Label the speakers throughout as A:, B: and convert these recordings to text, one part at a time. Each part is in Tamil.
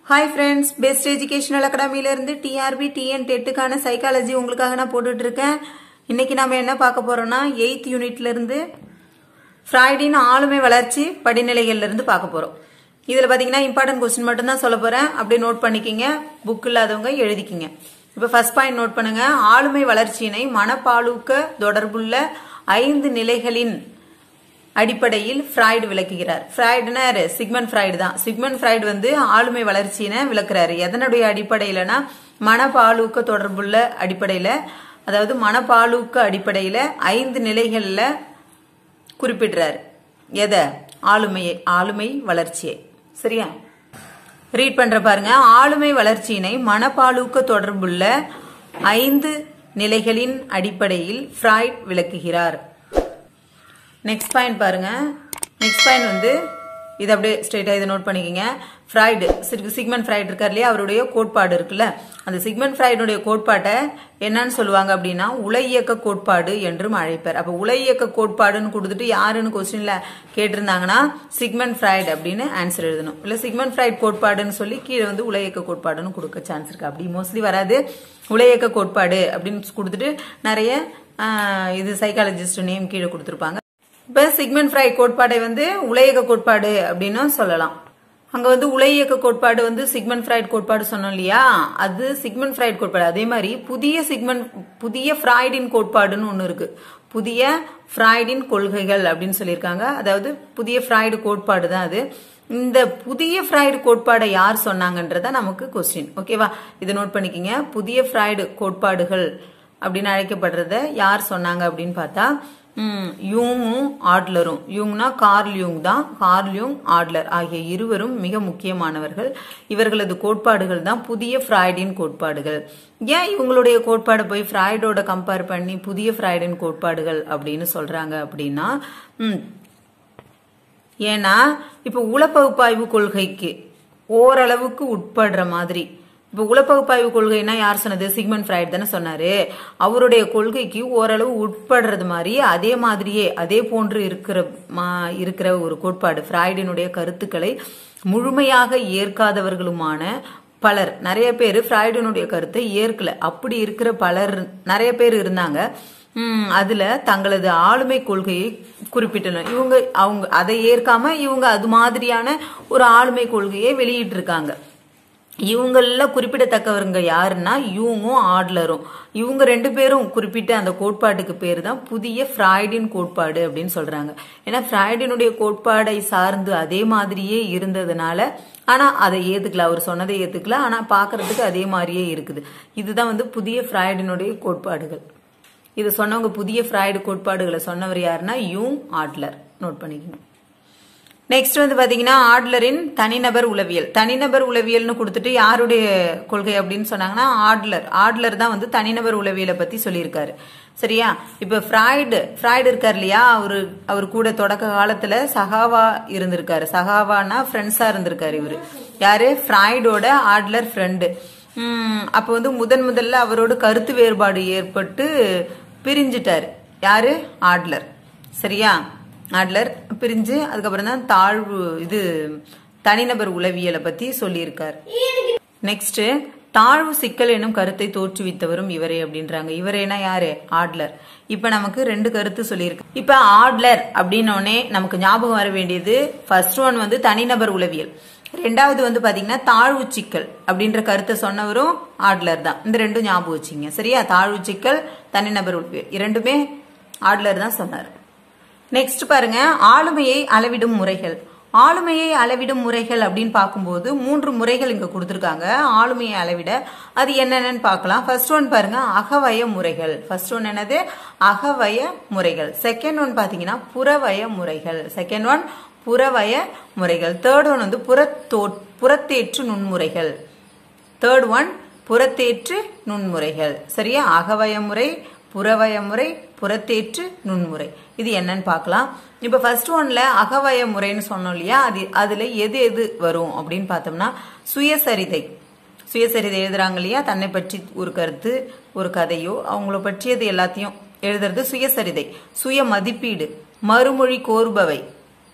A: ஹாய் ஃப்ரெண்ட்ஸ் பெஸ்ட் எஜுகேஷனல் அகாடமியிலேருந்து டிஆர்பி டிஎன் டெட்டுக்கான சைக்காலஜி உங்களுக்காக நான் போட்டுட்டு இருக்கேன் இன்னைக்கு நாம என்ன பார்க்க போறோம்னா எயித் யூனிட்ல இருந்து ஃப்ராய்டின் ஆளுமை வளர்ச்சி படிநிலைகள்ல இருந்து பார்க்க போறோம் இதுல பாத்தீங்கன்னா இம்பார்ட்டன்ட் கொஸ்டின் மட்டும் தான் சொல்ல போறேன் அப்படியே நோட் பண்ணிக்கிங்க புக் இல்லாதவங்க எழுதிக்கிங்க இப்ப ஃபர்ஸ்ட் பாயிண்ட் நோட் பண்ணுங்க ஆளுமை வளர்ச்சியினை மனப்பாலூக்க தொடர்புள்ள ஐந்து நிலைகளின் அடிப்படையில் ஃப்ராய்டு விளக்குகிறார் ஃப்ராய்டுனா யாரு சிக்மன் ஃப்ராய்டு தான் சிக்மன் ஃப்ராய்டு வந்து ஆளுமை வளர்ச்சியினை விளக்குறாரு எதனுடைய அடிப்படையிலனா மனப்பாலூக்க தொடர்புள்ள அடிப்படையில அதாவது மனப்பாலூக்க அடிப்படையில ஐந்து நிலைகள்ல குறிப்பிடுறாரு எதை ஆளுமையை ஆளுமை வளர்ச்சியை சரியா ரீட் பண்ற பாருங்க ஆளுமை வளர்ச்சியினை மனப்பாலூக்க தொடர்புள்ள ஐந்து நிலைகளின் அடிப்படையில் ஃப்ராய்ட் விளக்குகிறார் நெக்ஸ்ட் பாயிண்ட் பாருங்க நெக்ஸ்ட் பாயிண்ட் வந்து இது அப்படியே ஸ்ட்ரெயிட்டா இதை நோட் பண்ணிக்கோங்க ஃப்ராய்டு சிக்மன் ஃப்ராய்டு இருக்கார் இல்லையா அவருடைய கோட்பாடு இருக்குல்ல அந்த சிக்மன் ஃப்ராய்டுடைய கோட்பாட்டை என்னன்னு சொல்லுவாங்க அப்படின்னா உலை இயக்க கோட்பாடு என்றும் அழைப்பார் அப்ப உலை இயக்க கோட்பாடுன்னு கொடுத்துட்டு யாருன்னு கொஸ்டின்ல கேட்டிருந்தாங்கன்னா சிக்மன் ஃப்ராய்டு அப்படின்னு ஆன்சர் எழுதணும் இல்ல சிக்மன் ஃப்ராய்டு கோட்பாடுன்னு சொல்லி கீழே வந்து உலை இயக்க கோட்பாடுன்னு கொடுக்க சான்ஸ் இருக்கு அப்படி மோஸ்ட்லி வராது உலை இயக்க கோட்பாடு அப்படின்னு கொடுத்துட்டு நிறைய ஆஹ், இது சைக்காலஜிஸ்ட் நேம் கீழே கொடுத்துருப்பாங்க இப்ப சிக்மன் ஃப்ரை கோட்பாடை வந்து உலையக கோட்பாடு அப்படின்னு சொல்லலாம் அங்க வந்து உலையக கோட்பாடு வந்து சிக்மன் ஃப்ரைட் கோட்பாடு சொன்னோம் இல்லையா அது சிக்மன் ஃப்ரைட் கோட்பாடு அதே மாதிரி புதிய சிக்மன் புதிய ஃப்ராய்டின் கோட்பாடுன்னு ஒண்ணு இருக்கு புதிய ஃப்ராய்டின் கொள்கைகள் அப்படின்னு சொல்லியிருக்காங்க அதாவது புதிய ஃப்ராய்டு கோட்பாடு தான் அது இந்த புதிய ஃப்ராய்டு கோட்பாடை யார் சொன்னாங்கன்றத நமக்கு கொஸ்டின் ஓகேவா இதை நோட் பண்ணிக்கிங்க புதிய ஃப்ராய்டு கோட்பாடுகள் அப்படின்னு அழைக்கப்படுறத யார் சொன்னாங்க அப்படின்னு பார்த்தா ம், யூங்கும் ஆட்லரும் யூங்னா கார்ல் யூங் தான் கார்ல் யூங் ஆட்லர் ஆகிய இருவரும் மிக முக்கியமானவர்கள் இவர்களது கோட்பாடுகள் தான் புதிய ஃப்ராய்டின் கோட்பாடுகள் ஏன் இவங்களுடைய கோட்பாடை போய் ஃப்ராய்டோட கம்பேர் பண்ணி புதிய ஃப்ராய்டின் கோட்பாடுகள் அப்படின்னு சொல்றாங்க அப்படின்னா ம், ஏன்னா இப்ப உளப்பகுப்பாய்வு கொள்கைக்கு ஓரளவுக்கு உட்படுற மாதிரி இப்ப உளப்பகுப்பாய்வு கொள்கைன்னா யார் சொன்னது சிக்மன் ஃப்ராய்ட் தானே சொன்னாரு அவருடைய கொள்கைக்கு ஓரளவு உட்படுறது மாதிரி அதே மாதிரியே அதே போன்று இருக்கிற மா- இருக்கிற ஒரு கோட்பாடு ஃப்ராய்டினுடைய கருத்துக்களை முழுமையாக ஏற்காதவர்களுமான பலர் நிறைய பேர் ஃப்ராய்டினுடைய கருத்தை ஏற்கல அப்படி இருக்கிற பலர் நிறைய பேர் இருந்தாங்க ம், அதுல தங்களது ஆளுமை கொள்கையை குறிப்பிட்டனர் இவங்க அவங்க அதை ஏற்காம இவங்க அது மாதிரியான ஒரு ஆளுமை கொள்கையை வெளியிட்டு இருக்காங்க இவங்கள குறிப்பிடத்தக்கவருங்க யாருன்னா யூங்கும் ஆட்லரும் இவங்க ரெண்டு பேரும் குறிப்பிட்ட அந்த கோட்பாட்டுக்கு பேர் தான் புதிய ஃப்ராய்டின் கோட்பாடு அப்படின்னு சொல்றாங்க ஏன்னா ஃப்ராய்டினுடைய கோட்பாடை சார்ந்து அதே மாதிரியே இருந்ததுனால ஆனா அதை ஏத்துக்கல அவர் சொன்னதை ஏத்துக்கல ஆனா பாக்குறதுக்கு அதே மாதிரியே இருக்குது இதுதான் வந்து புதிய ஃப்ராய்டினுடைய கோட்பாடுகள் இது சொன்னவங்க புதிய ஃப்ராய்டு கோட்பாடுகளை சொன்னவர் யாருன்னா யூங் ஆட்லர் நோட் பண்ணிக்கணும் நெக்ஸ்ட் வந்து பாத்தீங்கன்னா ஆட்லரின் தனிநபர் உளவியல் தனிநபர் உளவியல்னு கொடுத்துட்டு யாருடைய கொள்கை அப்படின்னு சொன்னாங்கன்னா ஆட்லர் ஆட்லர் தான் வந்து தனிநபர் உளவியலை பத்தி சொல்லியிருக்காரு சரியா இப்ப ஃப்ராய்டு ஃப்ராய்டு இருக்கார் இல்லையா அவரு அவர் கூட தொடக்க காலத்துல சகாவா இருந்திருக்காரு சகாவானா ஃப்ரெண்ட்ஸா இருந்திருக்காரு இவரு யாரு ஃப்ராய்டோட ஆட்லர் ஃப்ரெண்டு அப்ப வந்து முதன் முதல்ல அவரோட கருத்து வேறுபாடு ஏற்பட்டு பிரிஞ்சிட்டாரு யாரு ஆட்லர் சரியா ஆட்லர் பிரிஞ்சு அதுக்கப்புறம் தான் தாழ்வு இது தனிநபர் உளவியலை பத்தி சொல்லியிருக்கார் நெக்ஸ்ட் தாழ்வு சிக்கல் எனும் கருத்தை தோற்றுவித்தவரும் இவரே அப்படின்றாங்க இவரேனா யாரு ஆட்லர் இப்ப நமக்கு ரெண்டு கருத்து சொல்லியிருக்கு இப்ப ஆட்லர் அப்படின்னோடனே நமக்கு ஞாபகம் வர வேண்டியது ஃபர்ஸ்ட் ஒன் வந்து தனிநபர் உளவியல் ரெண்டாவது வந்து பாத்தீங்கன்னா தாழ்வு சிக்கல் அப்படின்ற கருத்தை சொன்னவரும் ஆட்லர் தான் இந்த ரெண்டும் ஞாபகம் வச்சுங்க சரியா தாழ்வு சிக்கல் தனிநபர் உளவியல் இரண்டுமே ஆட்லர் தான் சொன்னார் நெக்ஸ்ட் பாருங்க ஆளுமையை அளவிடும் முறைகள் ஆளுமையை அளவிடும் முறைகள் அப்படின்னு பார்க்கும்போது மூன்று முறைகள் இங்க கொடுத்துருக்காங்க ஆளுமையை அளவிட அது என்னென்னு பார்க்கலாம் ஃபர்ஸ்ட் ஒன் பாருங்க அகவய முறைகள் ஃபர்ஸ்ட் ஒன் என்னது அகவய முறைகள் செகண்ட் ஒன் பாத்தீங்கன்னா புறவய முறைகள் செகண்ட் ஒன் புறவய முறைகள் தேர்ட் ஒன் வந்து புறத்தோ புறத்தேற்று நுண்முறைகள் தேர்ட் ஒன் புறத்தேற்று நுண்முறைகள் சரியா அகவய முறை புறவய முறை புறத்தேற்று நுண்முறை இது என்னன்னு பார்க்கலாம் இப்ப ஃபர்ஸ்ட் ஒன்ல அகவய முறைன்னு சொன்னோம் இல்லையா அது அதுல எது எது வரும் அப்படின்னு பார்த்தோம்னா சுயசரிதை சுயசரிதை எழுதுறாங்க இல்லையா தன்னை பற்றி ஒரு கருத்து ஒரு கதையோ அவங்கள பற்றியது எல்லாத்தையும் எழுதுறது சுயசரிதை சுய மதிப்பீடு மறுமொழி கோருபவை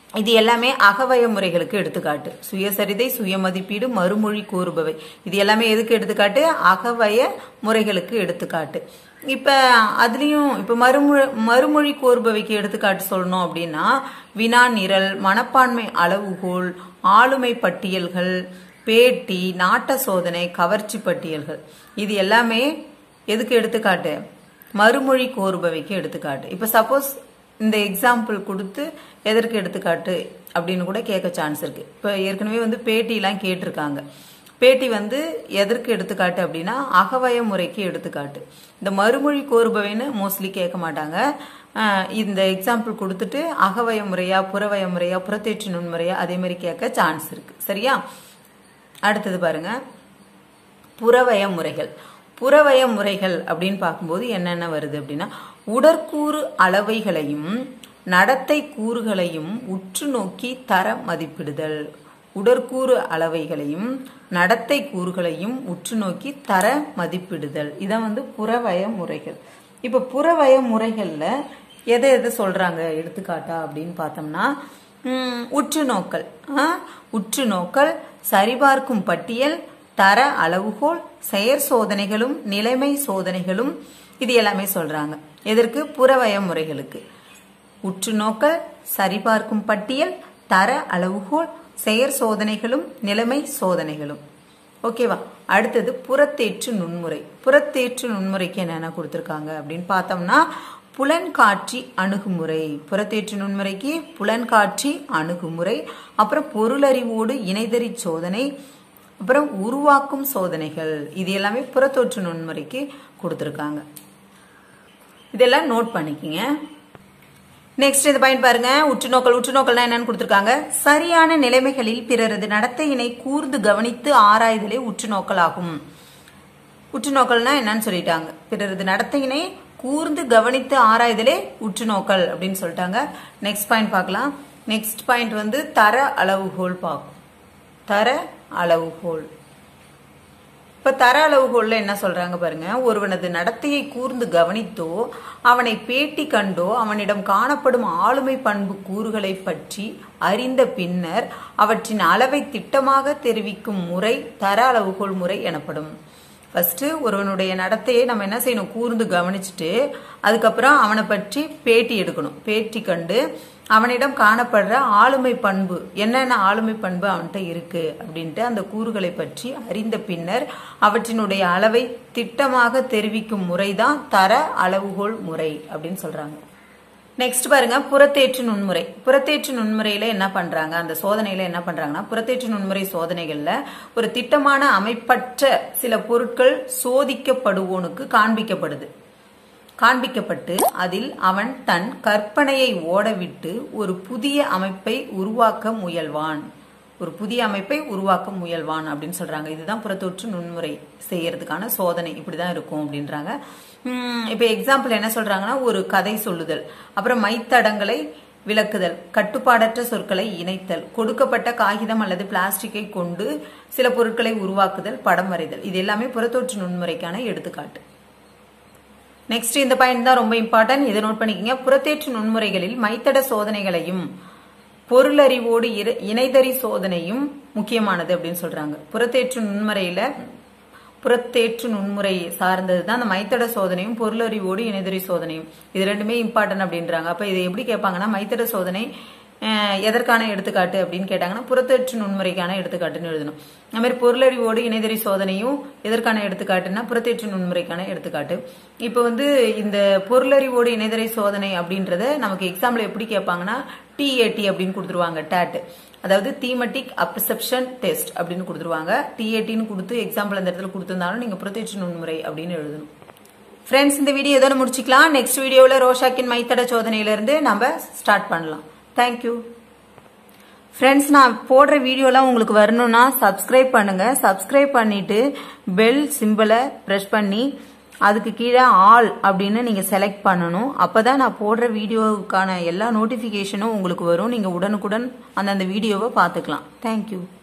A: இது எல்லாமே அகவய முறைகளுக்கு எடுத்துக்காட்டு சுயசரிதை சுயமதிப்பீடு மறுமொழி கூறுபவை இது எல்லாமே எதுக்கு எடுத்துக்காட்டு அகவய முறைகளுக்கு எடுத்துக்காட்டு இப்ப அதுலயும் இப்ப மறுமொழி மறுமொழி கோருபவைக்கு எடுத்துக்காட்டு சொல்லணும் அப்படின்னா வினா நிரல் மனப்பான்மை அளவுகோல் ஆளுமை பட்டியல்கள் பேட்டி நாட்ட சோதனை கவர்ச்சி பட்டியல்கள் இது எல்லாமே எதுக்கு எடுத்துக்காட்டு மறுமொழி கோருபவைக்கு எடுத்துக்காட்டு இப்ப சப்போஸ் இந்த எக்ஸாம்பிள் கொடுத்து எதற்கு எடுத்துக்காட்டு அப்படின்னு கூட கேட்க சான்ஸ் இருக்கு இப்ப ஏற்கனவே வந்து பேட்டிலாம் கேட்டிருக்காங்க பேட்டி வந்து எதற்கு எடுத்துக்காட்டு அப்படின்னா அகவய முறைக்கு எடுத்துக்காட்டு இந்த மறுமொழி கோருபவைன்னு மோஸ்ட்லி கேட்க மாட்டாங்க அஹ் இந்த எக்ஸாம்பிள் கொடுத்துட்டு அகவய முறையா புறவய முறையா புறத்தேற்று நுண்முறையா அதே மாதிரி கேட்க சான்ஸ் இருக்கு சரியா அடுத்தது பாருங்க புறவய முறைகள் புறவய முறைகள் அப்படின்னு பார்க்கும்போது என்னென்ன வருது அப்படின்னா உடற்கூறு அளவைகளையும் நடத்தை கூறுகளையும் உற்று நோக்கி தர மதிப்பிடுதல் உடற்கூறு அளவைகளையும் நடத்தை கூறுகளையும் உற்று நோக்கி தர மதிப்பிடுதல் இதான் வந்து புறவய முறைகள் இப்ப புறவய முறைகள்ல எதை எதை சொல்றாங்க எடுத்துக்காட்டா அப்படின்னு பார்த்தோம்னா உம், உற்று நோக்கல் ஆ, உற்று நோக்கல் சரிபார்க்கும் பட்டியல் தர அளவுகோல் செயற் சோதனைகளும் நிலைமை சோதனைகளும் இது எல்லாமே சொல்றாங்க எதற்கு புறவய முறைகளுக்கு உற்று நோக்கல் சரிபார்க்கும் பட்டியல் தர அளவுகோல் செயற் சோதனைகளும் நிலைமை சோதனைகளும் ஓகேவா அடுத்தது புறத்தேற்று நுண்முறை புறத்தேற்று நுண்முறைக்கு என்னென்ன கொடுத்துருக்காங்க அப்படின்னு பார்த்தோம்னா புலன்காட்சி அணுகுமுறை புறத்தேற்று நுண்முறைக்கு புலன்காட்சி அணுகுமுறை அப்புறம் பொருளறிவோடு இணைதறி சோதனை அப்புறம் உருவாக்கும் சோதனைகள் இது எல்லாமே புறத்தோற்று நுண்முறைக்கு கொடுத்துருக்காங்க இதெல்லாம் நோட் பண்ணிக்கங்க நெக்ஸ்ட் இந்த பாயிண்ட் பாருங்க உற்றுநோக்கல் உற்றுநோக்கல்னா என்னன்னு கொடுத்திருக்காங்க சரியான நிலைமைகளில் பிறரது நடத்தையினை கூர்ந்து கவனித்து ஆராய்தலே உற்றுநோக்கல் ஆகும் உற்றுநோக்கல்னா என்னன்னு சொல்லிட்டாங்க பிறரது நடத்தையினை கூர்ந்து கவனித்து ஆராய்தலே உற்றுநோக்கல் அப்படின்னு சொல்லிட்டாங்க நெக்ஸ்ட் பாயிண்ட் பார்க்கலாம் நெக்ஸ்ட் பாயிண்ட் வந்து தர அளவுகோல் பார்க்கும் தர அளவுகோல் இப்ப தர அளவுகோல்ல என்ன சொல்றாங்க பாருங்க ஒருவனது நடத்தையை கூர்ந்து கவனித்தோ அவனை பேட்டி கண்டோ அவனிடம் காணப்படும் ஆளுமை பண்பு கூறுகளை பற்றி அறிந்த பின்னர் அவற்றின் அளவை திட்டமாக தெரிவிக்கும் முறை தர அளவுகோல் முறை எனப்படும் ஃபர்ஸ்ட் ஒருவனுடைய நடத்தையை நம்ம என்ன செய்யணும் கூர்ந்து கவனிச்சுட்டு அதுக்கப்புறம் அவனை பற்றி பேட்டி எடுக்கணும் பேட்டி கண்டு அவனிடம் காணப்படுற ஆளுமை பண்பு என்னென்ன ஆளுமை பண்பு அவன்கிட்ட இருக்கு அப்படின்ட்டு அந்த கூறுகளை பற்றி அறிந்த பின்னர் அவற்றினுடைய அளவை திட்டமாக தெரிவிக்கும் முறைதான் தர அளவுகோல் முறை அப்படின்னு சொல்றாங்க நெக்ஸ்ட் பாருங்க புறத்தேற்று நுண்முறை புறத்தேற்று நுண்முறையில என்ன பண்றாங்க அந்த சோதனையில என்ன பண்றாங்கன்னா புறத்தேற்று நுண்முறை சோதனைகள்ல ஒரு திட்டமான அமைப்பற்ற சில பொருட்கள் சோதிக்கப்படுவோனுக்கு காண்பிக்கப்படுது காண்பிக்கப்பட்டு அதில் அவன் தன் கற்பனையை ஓடவிட்டு ஒரு புதிய அமைப்பை உருவாக்க முயல்வான் ஒரு புதிய அமைப்பை உருவாக்க முயல்வான் அப்படின்னு சொல்றாங்க இதுதான் புறத்தொற்று நுண்முறை செய்யறதுக்கான சோதனை இப்படிதான் இருக்கும் அப்படின்றாங்க உம் இப்ப எக்ஸாம்பிள் என்ன சொல்றாங்கன்னா ஒரு கதை சொல்லுதல் அப்புறம் மைத்தடங்களை விளக்குதல் கட்டுப்பாடற்ற சொற்களை இணைத்தல் கொடுக்கப்பட்ட காகிதம் அல்லது பிளாஸ்டிக்கை கொண்டு சில பொருட்களை உருவாக்குதல் படம் வரைதல் இது எல்லாமே புறத்தொற்று நுண்முறைக்கான எடுத்துக்காட்டு நெக்ஸ்ட் இந்த பாயிண்ட் தான் ரொம்ப இம்பார்ட்டன்ட் இதை நோட் பண்ணிக்கங்க புறத்தேற்று நுண்முறைகளில் மைத்தட சோதனைகளையும் பொருளறிவோடு இர- இணைதறி சோதனையும் முக்கியமானது அப்படின்னு சொல்றாங்க புறத்தேற்று நுண்முறையில புறத்தேற்று நுண்முறை சார்ந்தது தான் அந்த மைத்தட சோதனையும் பொருளறிவோடு இணைதறி சோதனையும் இது ரெண்டுமே இம்பார்ட்டன்ட் அப்படின்றாங்க அப்ப இதை எப்படி கேட்பாங்கன்னா மைத்தட சோதனை அஹ், எதற்கான எடுத்துக்காட்டு அப்படின்னு கேட்டாங்கன்னா புறத்தேற்று நுண்முறைக்கான எடுத்துக்காட்டுன்னு எழுதணும் அது மாதிரி பொருளறிவோடு இணைதறி சோதனையும் எதற்கான எடுத்துக்காட்டுன்னா புறத்தேற்று நுண்முறைக்கான எடுத்துக்காட்டு இப்போ வந்து இந்த பொருளறிவோடு இணைதறி சோதனை அப்படின்றத நமக்கு எக்ஸாம்பிள் எப்படி கேட்பாங்கன்னா டிஏடி அப்படின்னு கொடுத்துருவாங்க டேட் அதாவது தீமட்டிக் அப்செப்ஷன் டெஸ்ட் அப்படின்னு கொடுத்துருவாங்க டிஏடின்னு கொடுத்து எக்ஸாம்பிள் அந்த இடத்துல கொடுத்திருந்தாலும் நீங்க புறத்தேற்று நுண்முறை அப்படின்னு எழுதணும் ஃப்ரெண்ட்ஸ் இந்த வீடியோ இதோட முடிச்சுக்கலாம் நெக்ஸ்ட் வீடியோவில் ரோஷாக்கின் மைத்தட சோதனையிலிருந்து நம்ம ஸ்டார்ட் பண்ணலாம் தேங்க்யூ ஃப்ரெண்ட்ஸ் நான் போடுற வீடியோலாம் உங்களுக்கு வரணும்னா சப்ஸ்கிரைப் பண்ணுங்க சப்ஸ்கிரைப் பண்ணிட்டு பெல் சிம்பிளை ப்ரெஸ் பண்ணி அதுக்கு கீழே ஆல் அப்படின்னு நீங்க செலக்ட் பண்ணணும் அப்பதான் நான் போடுற வீடியோவுக்கான எல்லா நோட்டிஃபிகேஷனும் உங்களுக்கு வரும் நீங்க உடனுக்குடன் அந்தந்த வீடியோவை பார்த்துக்கலாம் தேங்க்யூ